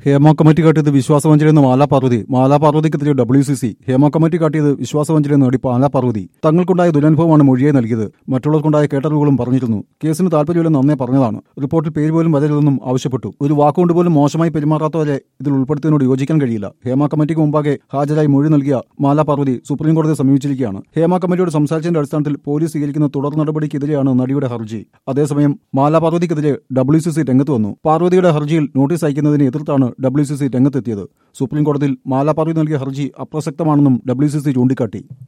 Hema committee കാട്ടിയത് വിശ്വാസവഞ്ചനയെന്ന് മാലാ പാർവതി മാലാ പാർവതിക്കെതിരെ W C C Hema committee കാട്ടിയത് വിശ്വാസവഞ്ചനയെന്ന് നടി മാലാ പാർവതി തങ്ങൾക്കുണ്ടായ ദുരനുഭവമാണ് മൊഴിയെ നൽകിയത് മറ്റുള്ളവർക്കുണ്ടായ കേട്ടറിവുകളും പറഞ്ഞിരുന്നു കേസിന് താല്പര്യമില്ലെന്ന് അന്നേ പറഞ്ഞതാണ് റിപ്പോർട്ടിൽ പേര് പോലും വരരുതെന്നും ആവശ്യപ്പെട്ടു ഒരു വാക്കുകൊണ്ട് പോലും മോശമായി പെരുമാറാത്തവരെ ഇതിൽ ഉൾപ്പെടുത്തിയതിനോട് യോജിക്കാൻ കഴിയില്ല ഹേമ കമ്മിറ്റിക്ക് മുമ്പാകെ ഹാജരായി മൊഴി നൽകിയ മാലാ പാർവതി സുപ്രീം കോടതിയെ സമീപിച്ചിരിക്കുകയാണ് ഹേമ കമ്മിറ്റിയോട് സംസാരിച്ചതിന്റെ അടിസ്ഥാനത്തിൽ പോലീസ് സ്വീകരിക്കുന്ന തുടർ നടപടിക്കെതിരെയാണ് നടിയുടെ ഹർജി അതേസമയം മാലാ പാർവതിക്കെതിരെ ഡബ്ല്യു സി സി രംഗത്ത് വന്നു പാർവതിയുടെ ഹർജിയിൽ നോട്ടീസ് അയക്കുന്നതിനെ എതിർത്താണ് ഡബ്ല്യു സി സി രംഗത്തെത്തിയത് സുപ്രീം കോടതിയിൽ മാലാ പാർവതി നൽകിയ ഹർജി അപ്രസക്തമാണെന്നും ഡബ്ല്യു സി സി ചൂണ്ടിക്കാട്ടി